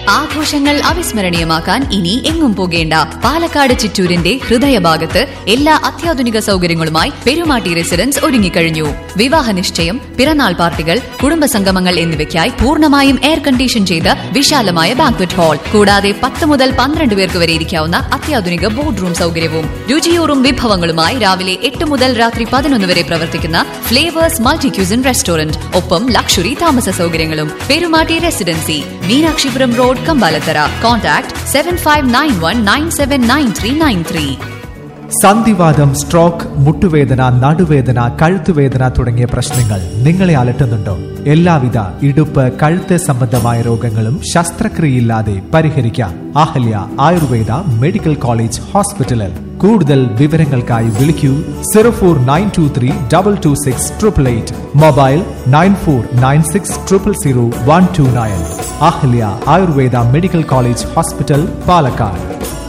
ആഘോഷങ്ങൾ അവിസ്മരണീയമാക്കാൻ ഇനി എങ്ങും പോകേണ്ട പാലക്കാട് ചിറ്റൂരിന്റെ ഹൃദയഭാഗത്ത് എല്ലാ അത്യാധുനിക സൗകര്യങ്ങളുമായി പെരുമാട്ടി റെസിഡൻസ് ഒരുങ്ങിക്കഴിഞ്ഞു വിവാഹ നിശ്ചയം പിറന്നാൾ പാർട്ടികൾ കുടുംബസംഗമങ്ങൾ എന്നിവയ്ക്കായി പൂർണ്ണമായും എയർ കണ്ടീഷൻ ചെയ്ത വിശാലമായ ബാങ്ക്വറ്റ് ഹാൾ കൂടാതെ പത്ത് മുതൽ പന്ത്രണ്ട് പേർക്ക് വരെ ഇരിക്കാവുന്ന അത്യാധുനിക ബോർഡ് റൂം സൗകര്യവും രുചിയൂറും വിഭവങ്ങളുമായി രാവിലെ എട്ട് മുതൽ രാത്രി പതിനൊന്ന് വരെ പ്രവർത്തിക്കുന്ന ഫ്ലേവേഴ്സ് മൾട്ടി ക്യൂസിൻ റെസ്റ്റോറന്റ് ഒപ്പം ലക്ഷറി താമസ സൗകര്യങ്ങളും Perumatty residency Meenakshipuram road Kambalathara contact seven five nine one nine seven nine three nine three സന്ധിവാദം സ്ട്രോക്ക് മുട്ടുവേദന നടുവേദന കഴുത്തുവേദന തുടങ്ങിയ പ്രശ്നങ്ങൾ നിങ്ങളെ അലട്ടുന്നുണ്ടോ എല്ലാവിധ ഇടുപ്പ് കഴുത്ത് സംബന്ധമായ രോഗങ്ങളും ശസ്ത്രക്രിയയില്ലാതെ പരിഹരിക്കാം അഹല്യ ആയുർവേദ മെഡിക്കൽ കോളേജ് ഹോസ്പിറ്റലിൽ കൂടുതൽ വിവരങ്ങൾക്കായി വിളിക്കൂ zero four nine two three double two six triple eight mobile nine four nine six triple zero one two nine Ahalya Ayurveda medical college hospital Palakkad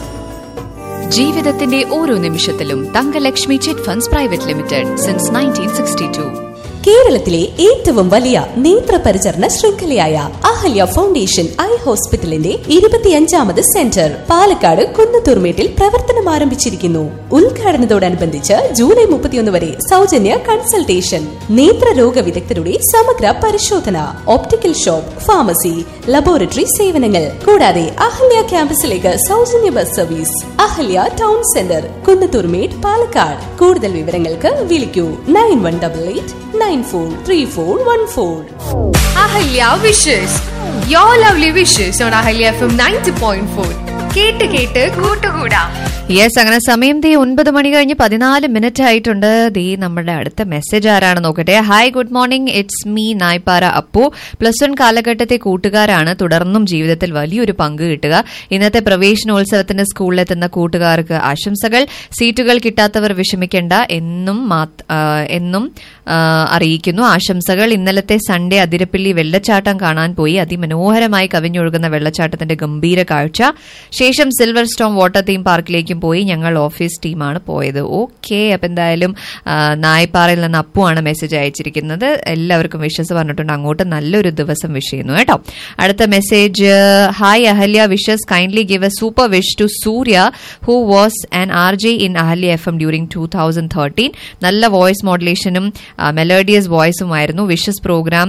ജീവിതത്തിന്റെ ഓരോ നിമിഷത്തിലും Thankalakshmi chit funds private limited since nineteen sixty two കേരളത്തിലെ ഏറ്റവും വലിയ നേത്ര പരിചരണ ശൃംഖലയായ Ahalya foundation eye ഹോസ്പിറ്റലിന്റെ ഇരുപത്തിയഞ്ചാമത് centre Palakkad കുന്നത്തൂർമേട്ടിൽ പ്രവർത്തനം ആരംഭിച്ചിരിക്കുന്നു ഉദ്ഘാടനത്തോടനുബന്ധിച്ച് ജൂലൈ മുപ്പത്തിയൊന്ന് വരെ സൗജന്യ കൺസൾട്ടേഷൻ നേത്രരോഗ വിദഗ്ധരുടെ സമഗ്ര പരിശോധന ഓപ്റ്റിക്കൽ ഷോപ്പ് ഫാർമസി ലബോറട്ടറി സേവനങ്ങൾ കൂടാതെ അഹല്യ ക്യാമ്പസിലേക്ക് സൗജന്യ bus service Ahalya town centre Kunnathurmedu Palakkad കൂടുതൽ വിവരങ്ങൾക്ക് വിളിക്കൂ nine one double eight nine four three four one four Ahalya wishes your lovely wishes on Ahalya F M ninety point four കേട്ട് കേട്ട് കൂട്ടുകൂടാം യെസ് അങ്ങനെ സമയം ദേ ഒൻപത് മണി കഴിഞ്ഞ് പതിനാല് മിനിറ്റ് ആയിട്ടുണ്ട് ദേ നമ്മുടെ അടുത്ത മെസ്സേജ് ആരാണ് നോക്കട്ടെ hi good morning it's me Naipara Appu plus one കാലഘട്ടത്തെ കൂട്ടുകാരാണ് തുടർന്നും ജീവിതത്തിൽ വലിയൊരു പങ്ക് കിട്ടുക ഇന്നത്തെ പ്രവേശനോത്സവത്തിന് സ്കൂളിലെത്തുന്ന കൂട്ടുകാർക്ക് ആശംസകൾ സീറ്റുകൾ കിട്ടാത്തവർ വിഷമിക്കേണ്ട എന്നും മാത്- ആ, എന്നും ആ, അറിയിക്കുന്നു ആശംസകൾ ഇന്നലത്തെ സൺഡേ അതിരപ്പള്ളി വെള്ളച്ചാട്ടം കാണാൻ പോയി അതിമനോഹരമായി കവിഞ്ഞൊഴുകുന്ന വെള്ളച്ചാട്ടത്തിന്റെ ഗംഭീര കാഴ്ച ശേഷം സിൽവർ സ്റ്റോം വാട്ടർ തീം പാർക്കിലേക്കും പോയി ഞങ്ങൾ ഓഫീസ് ടീമാണ് പോയത് ഓക്കെ അപ്പൊ എന്തായാലും ആ, നായപ്പാറയിൽ നിന്ന് അപ്പുവാണ് മെസ്സേജ് അയച്ചിരിക്കുന്നത് എല്ലാവർക്കും വിഷസ് പറഞ്ഞിട്ടുണ്ട് അങ്ങോട്ട് നല്ലൊരു ദിവസം വിഷ് ചെയ്യുന്നു കേട്ടോ അടുത്ത message hi Ahalya wishes kindly give a super wish to Surya who was an R J in Ahalya F M during two thousand thirteen നല്ല വോയിസ് മോഡുലേഷനും മെലോഡിയസ് വോയിസുമായിരുന്നു വിഷസ് പ്രോഗ്രാം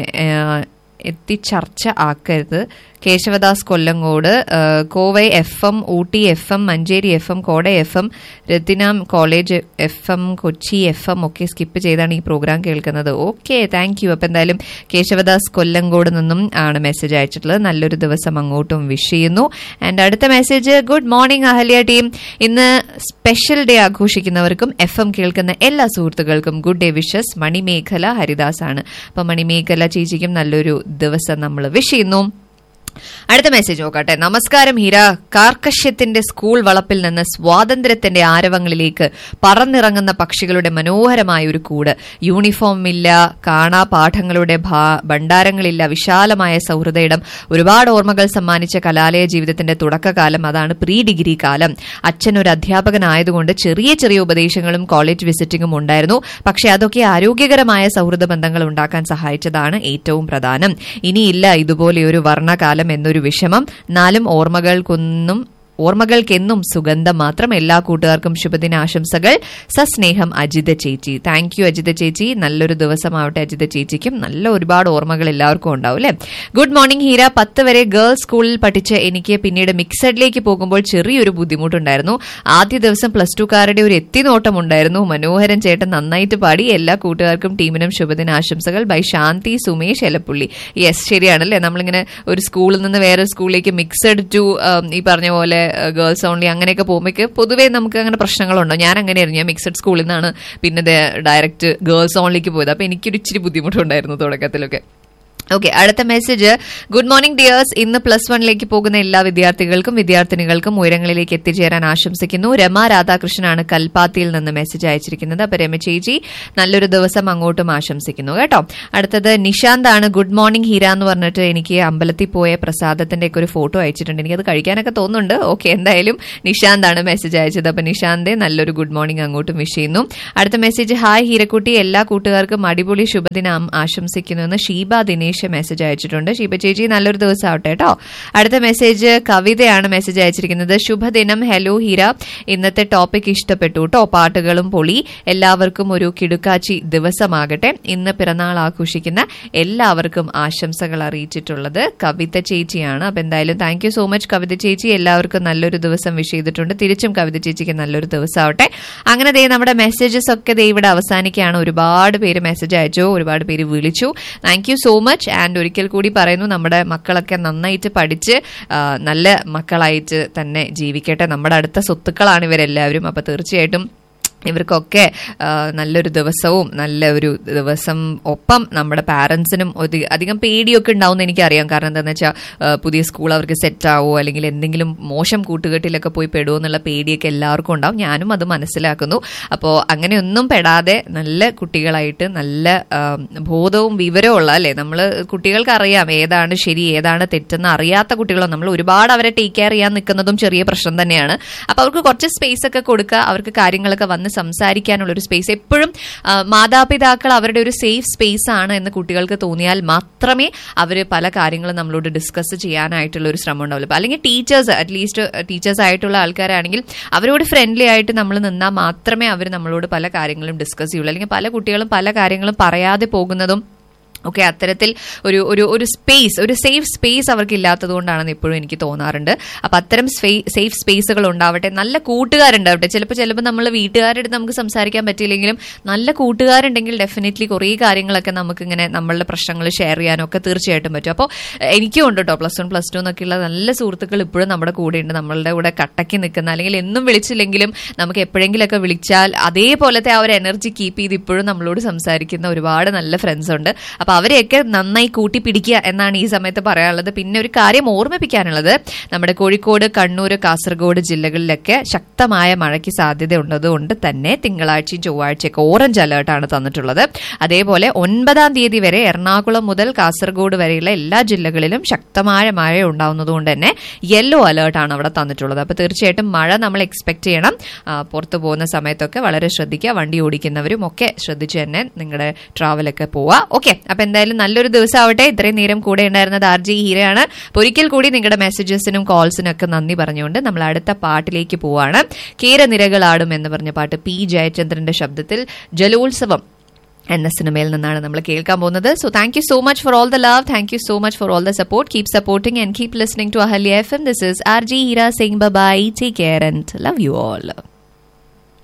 എത്തിച്ചർച്ച ആക്കരുത് കേശവദാസ് കൊല്ലങ്കോട് ആ, Kovai F M Ooty F M Manjeri F M കോട F M Rathinam college F M Kochi F M ഒക്കെ skip ചെയ്താണ് ഈ പ്രോഗ്രാം കേൾക്കുന്നത് ഓക്കെ താങ്ക് യു അപ്പം എന്തായാലും കേശവദാസ് കൊല്ലങ്കോട് നിന്നും ആണ് മെസ്സേജ് അയച്ചിട്ടുള്ളത് നല്ലൊരു ദിവസം അങ്ങോട്ടും വിഷ് ചെയ്യുന്നു ആൻഡ് അടുത്ത message good morning Ahalya team ഇന്ന് സ്പെഷ്യൽ ഡേ ആഘോഷിക്കുന്നവർക്കും എഫ് എം കേൾക്കുന്ന എല്ലാ സുഹൃത്തുക്കൾക്കും good day wishes Manimekhala Haridas ആണ് അപ്പം മണിമേഖല ചേച്ചിക്കും നല്ലൊരു ദിവസം നമ്മൾ വിഷ് ചെയ്യുന്നു അടുത്ത മെസ്സേജ് നോക്കട്ടെ നമസ്കാരം ഹീര കാർക്കശ്യത്തിന്റെ സ്കൂൾ വളപ്പിൽ നിന്ന് സ്വാതന്ത്ര്യത്തിന്റെ ആരവങ്ങളിലേക്ക് പറന്നിറങ്ങുന്ന പക്ഷികളുടെ മനോഹരമായ ഒരു കൂട് യൂണിഫോം ഇല്ല കാണാ പാഠങ്ങളുടെ ഭാ- ഭണ്ഡാരങ്ങളില്ല വിശാലമായ സൗഹൃദയിടം ഒരുപാട് ഓർമ്മകൾ സമ്മാനിച്ച കലാലയ ജീവിതത്തിന്റെ തുടക്കകാലം അതാണ് പ്രീ ഡിഗ്രി കാലം അച്ഛൻ ഒരു അധ്യാപകനായതുകൊണ്ട് ചെറിയ ചെറിയ ഉപദേശങ്ങളും കോളേജ് വിസിറ്റിംഗും ഉണ്ടായിരുന്നു പക്ഷെ അതൊക്കെ ആരോഗ്യകരമായ സൗഹൃദ ബന്ധങ്ങൾ ഉണ്ടാക്കാൻ സഹായിച്ചതാണ് ഏറ്റവും പ്രധാനം ഇനിയില്ല ഇതുപോലെ ഒരു വർണ്ണകാലം എന്നൊരു വിഷമം എന്നാലും ഓർമ്മകൾക്കൊന്നും ഓർമ്മകൾക്കെന്നും സുഗന്ധം മാത്രം എല്ലാ കൂട്ടുകാർക്കും ശുഭദിനാശംസകൾ സസ്നേഹം അജിത ചേച്ചി താങ്ക് യു അജിത ചേച്ചി നല്ലൊരു ദിവസമാവട്ടെ അജിത ചേച്ചിക്കും നല്ല ഒരുപാട് ഓർമ്മകൾ എല്ലാവർക്കും ഉണ്ടാവും അല്ലേ ഗുഡ് മോർണിംഗ് ഹീര പത്ത് വരെ ഗേൾസ് സ്കൂളിൽ പഠിച്ച് എനിക്ക് പിന്നീട് മിക്സഡിലേക്ക് പോകുമ്പോൾ ചെറിയൊരു ബുദ്ധിമുട്ടുണ്ടായിരുന്നു ആദ്യ ദിവസം പ്ലസ് ടുക്കാരുടെ ഒരു എത്തിനോട്ടം ഉണ്ടായിരുന്നു മനോഹരൻ ചേട്ടൻ നന്നായിട്ട് പാടി എല്ലാ കൂട്ടുകാർക്കും ടീമിനും ശുഭദിനാശംസകൾ ബൈ ശാന്തി സുമേഷ് എലപ്പുള്ളി യെസ് ശരിയാണല്ലേ നമ്മളിങ്ങനെ ഒരു സ്കൂളിൽ നിന്ന് വേറെ സ്കൂളിലേക്ക് മിക്സഡ് ടു ഈ പറഞ്ഞ പോലെ ഗേൾസ് ഓൺലി അങ്ങനെയൊക്കെ പോകുമ്പോൾ പൊതുവേ നമുക്ക് അങ്ങനെ പ്രശ്നങ്ങളുണ്ടോ ഞാൻ അങ്ങനെയായിരുന്നു ഞാൻ മിക്സഡ് സ്കൂളിൽ നിന്നാണ് പിന്നെ ഡയറക്റ്റ് ഗേൾസ് ഓൺലിക്ക് പോയത് അപ്പൊ എനിക്കൊരു ഇച്ചിരി ബുദ്ധിമുട്ടുണ്ടായിരുന്നു തുടക്കത്തിലൊക്കെ ഓക്കെ അടുത്ത മെസ്സേജ് ഗുഡ് മോർണിംഗ് ഡിയേഴ്സ് ഇന്ന് പ്ലസ് വണ്ണിലേക്ക് പോകുന്ന എല്ലാ വിദ്യാർത്ഥികൾക്കും വിദ്യാർത്ഥിനികൾക്കും ഉയരങ്ങളിലേക്ക് എത്തിച്ചേരാൻ ആശംസിക്കുന്നു രമ രാധാകൃഷ്ണനാണ് കൽപ്പാത്തിയിൽ നിന്ന് മെസ്സേജ് അയച്ചിരിക്കുന്നത് അപ്പൊ രമ ചേച്ചി നല്ലൊരു ദിവസം അങ്ങോട്ടും ആശംസിക്കുന്നു കേട്ടോ അടുത്തത് നിശാന്ത് ആണ് ഗുഡ് മോർണിംഗ് ഹീര എന്ന് പറഞ്ഞിട്ട് എനിക്ക് അമ്പലത്തിൽ പോയ പ്രസാദത്തിന്റെ ഒക്കെ ഒരു ഫോട്ടോ അയച്ചിട്ടുണ്ട് എനിക്കത് കഴിക്കാനൊക്കെ തോന്നുന്നുണ്ട് ഓക്കെ എന്തായാലും നിശാന്ത് ആണ് മെസ്സേജ് അയച്ചത് അപ്പൊ നിശാന്തെ നല്ലൊരു ഗുഡ് മോർണിംഗ് അങ്ങോട്ടും വിഷ് ചെയ്യുന്നു അടുത്ത മെസ്സേജ് ഹായ് ഹീരക്കുട്ടി എല്ലാ കൂട്ടുകാർക്കും അടിപൊളി ശുഭദിനം ആശംസിക്കുന്നു എന്ന് ഷീബ ദിനേശ് രമേശ് മെസ്സേജ് അയച്ചിട്ടുണ്ട് ഷീബ ചേച്ചി നല്ലൊരു ദിവസം ആവട്ടെ കേട്ടോ അടുത്ത മെസ്സേജ് കവിതയാണ് മെസ്സേജ് അയച്ചിരിക്കുന്നത് ശുഭദിനം ഹലോ ഹീര ഇന്നത്തെ ടോപ്പിക് ഇഷ്ടപ്പെട്ടു കേട്ടോ പാട്ടുകളും പൊളി എല്ലാവർക്കും ഒരു കിടുക്കാച്ചി ദിവസമാകട്ടെ ഇന്ന് പിറന്നാൾ ആഘോഷിക്കുന്ന എല്ലാവർക്കും ആശംസകൾ അറിയിച്ചിട്ടുള്ളത് കവിത ചേച്ചിയാണ് അപ്പൊ എന്തായാലും thank you so much Kavitha ചേച്ചി എല്ലാവർക്കും നല്ലൊരു ദിവസം വിഷ് ചെയ്തിട്ടുണ്ട് തിരിച്ചും കവിത ചേച്ചിക്ക് നല്ലൊരു ദിവസമാവട്ടെ അങ്ങനെ ദേ നമ്മുടെ മെസ്സേജസ് ഒക്കെ ദേ ഇവിടെ അവസാനിക്കുകയാണ് ഒരുപാട് പേര് മെസ്സേജ് അയച്ചു ഒരുപാട് പേര് വിളിച്ചു thank you so much and ഒരിക്കൽ കൂടി പറയുന്നു നമ്മുടെ മക്കളൊക്കെ നന്നായിട്ട് പഠിച്ച് ആ, നല്ല മക്കളായിട്ട് തന്നെ ജീവിക്കട്ടെ നമ്മുടെ അടുത്ത സ്വത്തുക്കളാണ് ഇവരെല്ലാവരും അപ്പൊ തീർച്ചയായിട്ടും ഇവർക്കൊക്കെ ആ, നല്ലൊരു ദിവസവും നല്ല ഒരു ദിവസം ഒപ്പം നമ്മുടെ പാരൻസിനും ഒരു അധികം പേടിയൊക്കെ ഉണ്ടാവും എനിക്കറിയാം കാരണം എന്താണെന്ന് വെച്ചാൽ പുതിയ സ്കൂൾ അവർക്ക് സെറ്റ് ആവോ അല്ലെങ്കിൽ എന്തെങ്കിലും മോശം കൂട്ടുകെട്ടിലൊക്കെ പോയി പെടുമോ എന്നുള്ള പേടിയൊക്കെ എല്ലാവർക്കും ഉണ്ടാവും ഞാനും അത് മനസ്സിലാക്കുന്നു അപ്പോൾ അങ്ങനെയൊന്നും പെടാതെ നല്ല കുട്ടികളായിട്ട് നല്ല ആ, ബോധവും വിവരവും ഉള്ള അല്ലേ നമ്മൾ കുട്ടികൾക്ക് അറിയാം ഏതാണ് ശരി ഏതാണ് തെറ്റെന്ന് അറിയാത്ത കുട്ടികളോ നമ്മൾ ഒരുപാട് അവരെ ടേക്ക് കെയർ ചെയ്യാൻ നിൽക്കുന്നതും ചെറിയ പ്രശ്നം തന്നെയാണ് അപ്പോൾ അവർക്ക് കുറച്ച് സ്പേസ് ഒക്കെ കൊടുക്കുക അവർക്ക് കാര്യങ്ങളൊക്കെ വന്ന് സംസാരിക്കാനുള്ള ഒരു സ്പേസ് എപ്പോഴും ആ, മാതാപിതാക്കൾ അവരുടെ ഒരു സേഫ് സ്പേസ് ആണ് എന്ന് കുട്ടികൾക്ക് തോന്നിയാൽ മാത്രമേ അവർ പല കാര്യങ്ങളും നമ്മളോട് ഡിസ്കസ് ചെയ്യാനായിട്ടുള്ള ഒരു ശ്രമം ഉണ്ടാവുള്ളൂ അല്ലെങ്കിൽ ടീച്ചേഴ്സ് അറ്റ്ലീസ്റ്റ് ടീച്ചേഴ്സ് ആയിട്ടുള്ള ആൾക്കാരാണെങ്കിൽ അവരോട് ഫ്രണ്ട്ലി ആയിട്ട് നമ്മൾ നിന്നാൽ മാത്രമേ അവർ നമ്മളോട് പല കാര്യങ്ങളും ഡിസ്കസ് ചെയ്യുള്ളൂ അല്ലെങ്കിൽ പല കുട്ടികളും പല കാര്യങ്ങളും പറയാതെ പോകുന്നതും ഓക്കെ അത്തരത്തിൽ ഒരു ഒരു ഒരു സ്പേസ് ഒരു സേഫ് സ്പേസ് അവർക്ക് ഇല്ലാത്തത് കൊണ്ടാണെന്ന് ഇപ്പോഴും എനിക്ക് തോന്നാറുണ്ട് അപ്പൊ അത്തരം സേഫ് സ്പേസുകൾ ഉണ്ടാവട്ടെ നല്ല കൂട്ടുകാരുണ്ടാവട്ടെ ചിലപ്പോൾ ചിലപ്പോൾ നമ്മൾ വീട്ടുകാരുടെ അടുത്ത് നമുക്ക് സംസാരിക്കാൻ പറ്റിയില്ലെങ്കിലും നല്ല കൂട്ടുകാരുണ്ടെങ്കിൽ ഡെഫിനറ്റ്ലി കുറേ കാര്യങ്ങളൊക്കെ നമുക്ക് ഇങ്ങനെ നമ്മളുടെ പ്രശ്നങ്ങൾ ഷെയർ ചെയ്യാനും ഒക്കെ തീർച്ചയായിട്ടും പറ്റും അപ്പോൾ എനിക്കും ഉണ്ട് കേട്ടോ പ്ലസ് വൺ പ്ലസ് ടു എന്നൊക്കെയുള്ള നല്ല സുഹൃത്തുക്കൾ ഇപ്പോഴും നമ്മുടെ കൂടെ ഉണ്ട് നമ്മളുടെ കൂടെ കട്ടയ്ക്ക് നിൽക്കുന്ന അല്ലെങ്കിൽ എന്നും വിളിച്ചില്ലെങ്കിലും നമുക്ക് എപ്പോഴെങ്കിലുമൊക്കെ വിളിച്ചാൽ അതേപോലത്തെ ആ ഒരു എനർജി കീപ്പ് ചെയ്ത് ഇപ്പോഴും നമ്മളോട് സംസാരിക്കുന്ന ഒരുപാട് നല്ല ഫ്രണ്ട്സ് ഉണ്ട് അപ്പൊ അവരെയൊക്കെ നന്നായി കൂട്ടിപ്പിടിക്കുക എന്നാണ് ഈ സമയത്ത് പറയാനുള്ളത് പിന്നെ ഒരു കാര്യം ഓർമ്മിപ്പിക്കാനുള്ളത് നമ്മുടെ കോഴിക്കോട് കണ്ണൂർ കാസർഗോഡ് ജില്ലകളിലൊക്കെ ശക്തമായ മഴയ്ക്ക് സാധ്യത ഉള്ളതുകൊണ്ട് തന്നെ തിങ്കളാഴ്ചയും ചൊവ്വാഴ്ചയൊക്കെ ഓറഞ്ച് അലേർട്ടാണ് തന്നിട്ടുള്ളത് അതേപോലെ ഒൻപതാം തീയതി വരെ എറണാകുളം മുതൽ കാസർഗോഡ് വരെയുള്ള എല്ലാ ജില്ലകളിലും ശക്തമായ മഴ ഉണ്ടാവുന്നതുകൊണ്ട് തന്നെ യെല്ലോ അലേർട്ടാണ് അവിടെ തന്നിട്ടുള്ളത് അപ്പൊ തീർച്ചയായിട്ടും മഴ നമ്മൾ എക്സ്പെക്ട് ചെയ്യണം ആ, പുറത്തു പോകുന്ന സമയത്തൊക്കെ വളരെ ശ്രദ്ധിക്കുക വണ്ടി ഓടിക്കുന്നവരും ഒക്കെ ശ്രദ്ധിച്ച് തന്നെ നിങ്ങളുടെ ട്രാവലൊക്കെ പോവുക ഓക്കെ അപ്പൊ എന്തായാലും നല്ലൊരു ദിവസം ആവട്ടെ ഇത്രയും നേരം കൂടെ ഉണ്ടായിരുന്നത് ആർ ജി ഹീരയാണ് അപ്പൊ ഒരിക്കൽ കൂടി നിങ്ങളുടെ മെസ്സേജസിനും കോൾസിനും ഒക്കെ നന്ദി പറഞ്ഞുകൊണ്ട് നമ്മൾ അടുത്ത പാട്ടിലേക്ക് പോവാണ് കേരനിരകളാടും എന്ന് പറഞ്ഞ പാട്ട് പി ജയചന്ദ്രന്റെ ശബ്ദത്തിൽ ജലോത്സവം എന്ന സിനിമയിൽ നിന്നാണ് നമ്മൾ കേൾക്കാൻ പോകുന്നത് so thank you so much for all the love thank you so much for all the support keep supporting and keep listening to Ahalya F M this is R G Heera Singh bye take care and love you all